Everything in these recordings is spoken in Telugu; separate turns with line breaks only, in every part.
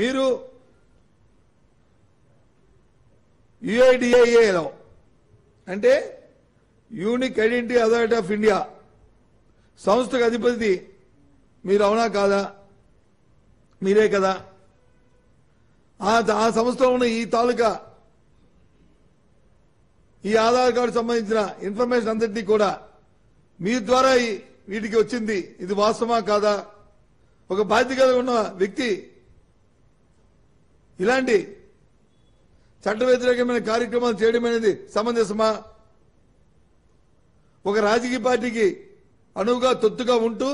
మీరు యుఐడిఐఏలో అంటే unique identity authority of India సంస్థకు అధిపతి మీరు అవునా కాదా మీరే కదా ఆ ఆ సంస్థలో ఉన్న ఈ తాలూకా ఈ ఆధార్ కార్డు సంబంధించిన ఇన్ఫర్మేషన్ అంతటినీ కూడా మీ ద్వారా ఈ- వీటికి వచ్చింది ఇది వాస్తవమా కాదా ఒక బాధ్యత కలిగి ఉన్న వ్యక్తి ఇలాంటి చట్ట వ్యతిరేకమైన కార్యక్రమాలు చేయడం అనేది సమంజసమా ఒక రాజకీయ పార్టీకి అనువుగా తొత్తుగా ఉంటూ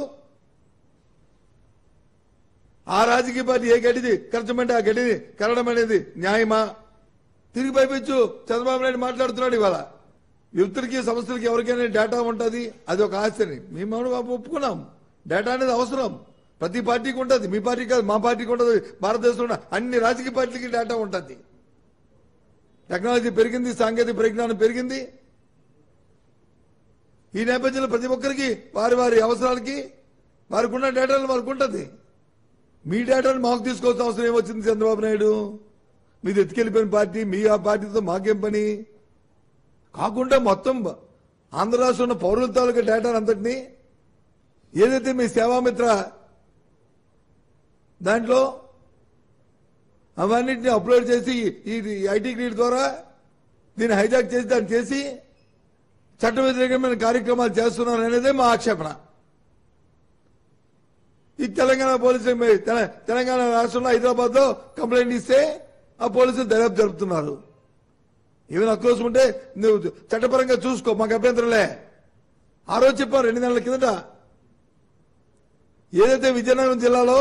ఆ రాజకీయ పార్టీ ఏ గడ్డిది కరచమంటే ఆ గడ్డిని కరడం అనేది న్యాయమా తిరిగి పైపించు చంద్రబాబు నాయుడు మాట్లాడుతున్నాడు ఇవాళ యువతులకి సంస్థలకి ఎవరికైనా డేటా ఉంటుంది అది ఒక ఆస్తిని మేము అవును ఒప్పుకున్నాం డేటా అనేది అవసరం ప్రతి పార్టీకి ఉంటుంది మీ పార్టీ కాదు మా పార్టీకి ఉంటుంది భారతదేశంలో ఉన్న అన్ని రాజకీయ పార్టీలకి డేటా ఉంటుంది టెక్నాలజీ పెరిగింది సాంకేతిక పరిజ్ఞానం పెరిగింది ఈ నేపథ్యంలో ప్రతి ఒక్కరికి వారి వారి అవసరాలకి వారికి ఉన్న డేటాలు వారికి ఉంటుంది మీ డేటాను మాకు తీసుకోవాల్సిన అవసరం ఏమొచ్చింది చంద్రబాబు నాయుడు మీది ఎత్తుకెళ్ళిపోయిన పార్టీ మీ ఆ పార్టీతో మాకేం పని కాకుండా మొత్తం ఆంధ్ర రాష్ట్రంలో ఉన్న పౌరుల తాలూకా డేటాను అంతటినీ ఏదైతే మీ సేవామిత్ర దాంట్లో అవన్నిటిని అప్లోడ్ చేసి ఈ ఐటీ గ్రీడ్ ద్వారా దీన్ని హైజాక్ చేసి దాన్ని చేసి చట్ట వ్యతిరేకమైన కార్యక్రమాలు చేస్తున్నారు అనేదే మా ఆక్షేపణ ఈ తెలంగాణ పోలీసులు మీ- తెల- తెలంగాణ రాష్ట్రంలో హైదరాబాద్ లో కంప్లైంట్ ఇస్తే ఆ పోలీసులు దర్యాప్తు జరుపుతున్నారు ఏమైనా అక్రోశం ఉంటే నువ్వు చట్టపరంగా చూసుకో మాకు అభ్యంతరంలే ఆ రోజు చెప్పారు రెండు నెలల కిందట ఏదైతే విజయనగరం జిల్లాలో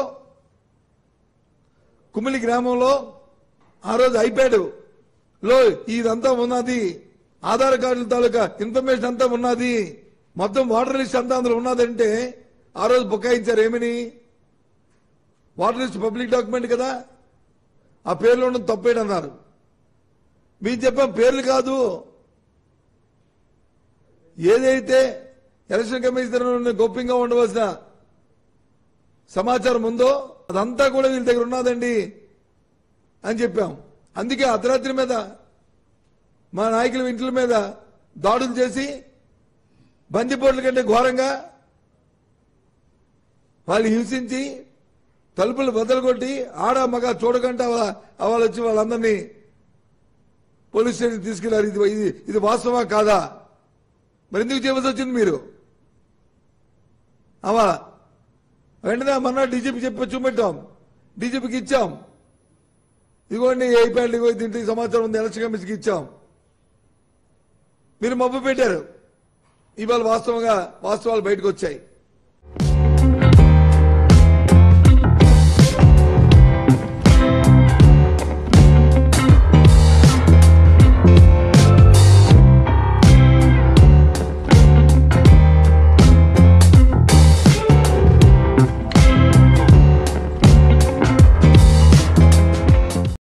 కుమిలి గ్రామంలో ఆ రోజు ఐప్యాడ్ లో ఇదంతా ఉన్నది ఆధార్ కార్డుల తాలూకా ఇన్ఫర్మేషన్ అంతా ఉన్నది మొత్తం వాటర్ లిస్ట్ అంతా అందులో ఉన్నదంటే ఆ రోజు బుకాయించారు ఏమని వాటర్ లిస్ట్ పబ్లిక్ డాక్యుమెంట్ కదా ఆ పేర్లో ఉన్న తప్పేడు అన్నారు మీరు చెప్పాం పేర్లు కాదు ఏదైతే ఎలక్షన్ కమిషన్ గోప్యంగా ఉండవలసిన సమాచారం ఉందో అదంతా కూడా వీళ్ళ దగ్గర ఉన్నదండి అని చెప్పాం అందుకే అర్ధరాత్రి మీద మా నాయకుల ఇంట్ల మీద దాడులు చేసి బందిపోట్ల కంటే ఘోరంగా వాళ్ళు హింసించి తలుపులు బద్దలుకొట్టి ఆడ మగ చూడకుండా వాళ్ళ వాళ్ళు వచ్చి వాళ్ళందరినీ పోలీస్ స్టేషన్ తీసుకెళ్లారు ఇది ఇది ఇది వాస్తవా కాదా మరి ఎందుకు చేయవలసి వచ్చింది మీరు అవా వెంటనే మొన్న డీజీపీ చెప్పి చూపెట్టాం డీజీపీకి ఇచ్చాం ఇదిగోండి ఐప్యాడ్ ఇగో దీంట్లో ఈ సమాచారం ఉంది ఎలక్షన్ కమిషన్కి ఇచ్చాం మీరు మబ్బు పెట్టారు ఇవాళ వాస్తవంగా వాస్తవాలు బయటకు వచ్చాయి